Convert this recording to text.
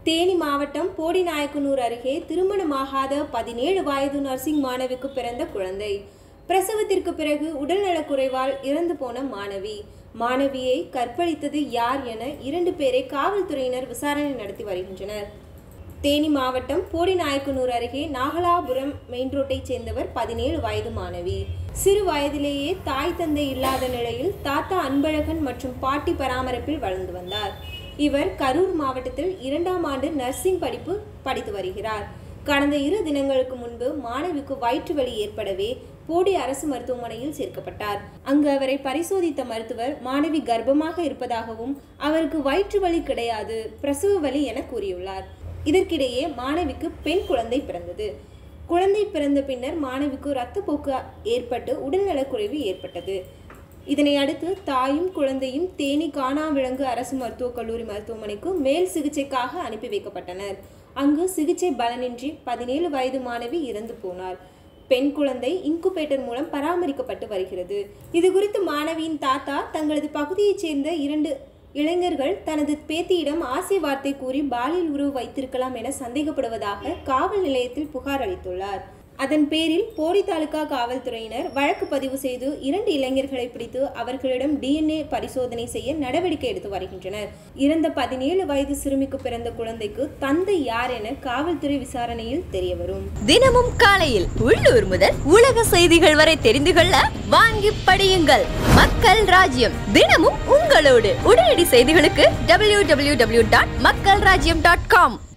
தேனி மாவட்டம் போடிநாயக்கனூர் அருகே திருமணமாகாத பதினேழு வயது நர்சிங் மாணவிக்கு பிறந்த குழந்தை பிரசவத்திற்கு பிறகு உடல்நலக்குறைவால் இறந்து போன மாணவி மாணவியை கற்பழித்தது யார் என இரண்டு பேரை காவல்துறையினர் விசாரணை நடத்தி வருகின்றனர் தேனி மாவட்டம் போடிநாயக்கனூர் அருகே நாகலாபுரம் மெயின் ரோட்டைச் சேர்ந்தவர் பதினேழு வயது மாணவி சிறு வயதிலேயே தாய் தந்தை இல்லாத நிலையில் தாத்தா அன்பழகன் மற்றும் பாட்டி பராமரிப்பில் வளர்ந்து வந்தார் இவர் கரூர் மாவட்டத்தில் இரண்டாம் ஆண்டு நர்சிங் படிப்பு படித்து வருகிறார் கடந்த இரு தினங்களுக்கு முன்பு மாணவிக்கு வயிற்று வலி ஏற்படவே போடி அரசு மருத்துவமனையில் சேர்க்கப்பட்டார் அங்கு அவரை பரிசோதித்த மருத்துவர் மாணவி கர்ப்பமாக இருப்பதாகவும் அவருக்கு வயிற்று வலி கிடையாது பிரசவ வலி என கூறியுள்ளார் இதற்கிடையே மாணவிக்கு பெண் குழந்தை பிறந்தது குழந்தை பிறந்த பின்னர் மாணவிக்கு இரத்தப்போக்கு ஏற்பட்டு உடல்நலக்குறைவு ஏற்பட்டது இதனை அடுத்து தாயும் குழந்தையும் தேனி காணாவிலங்கு அரசு மருத்துவக் கல்லூரி மருத்துவமனைக்கு மேல் சிகிச்சைக்காக அனுப்பி வைக்கப்பட்டனர் அங்கு சிகிச்சை பலனின்றி பதினேழு வயது மாணவி இறந்து போனார் பெண் குழந்தை இன்குபேட்டர் மூலம் பராமரிக்கப்பட்டு வருகிறது இது குறித்து மாணவியின் தாத்தா தங்களது பகுதியைச் சேர்ந்த இரண்டு இளைஞர்கள் தனது பேத்தியிடம் ஆசை வார்த்தை கூறி பாலியல் உறவு வைத்திருக்கலாம் என சந்தேகப்படுவதாக காவல் நிலையத்தில் புகார் அளித்துள்ளார் அதன் பேரில் போடி தாலுகா காவல்துறையினர் வழக்கு பதிவு செய்து இரண்டு இளைஞர்களை பிடித்து அவர்களிடம் டிஎன்ஏ பரிசோதனை செய்ய நடவடிக்கை எடுத்து வருகின்றனர் இறந்த பதினேழு வயது சிறுமிக்கு பிறந்த குழந்தைக்கு தந்தை யார் என காவல்துறை விசாரணையில் தெரியவரும் தினமும் காலையில் உள்ளூர் முதல் உலக செய்திகள் வரை தெரிந்து கொள்ள வாங்கி படியுங்கள் மக்கள் ராஜ்யம் தினமும் உங்களோடு உடனடி செய்திகளுக்கு டபிள்யூ டபிள்யூ டபிள்யூ டாட் மக்கள் ராஜ்யம் டாட் காம்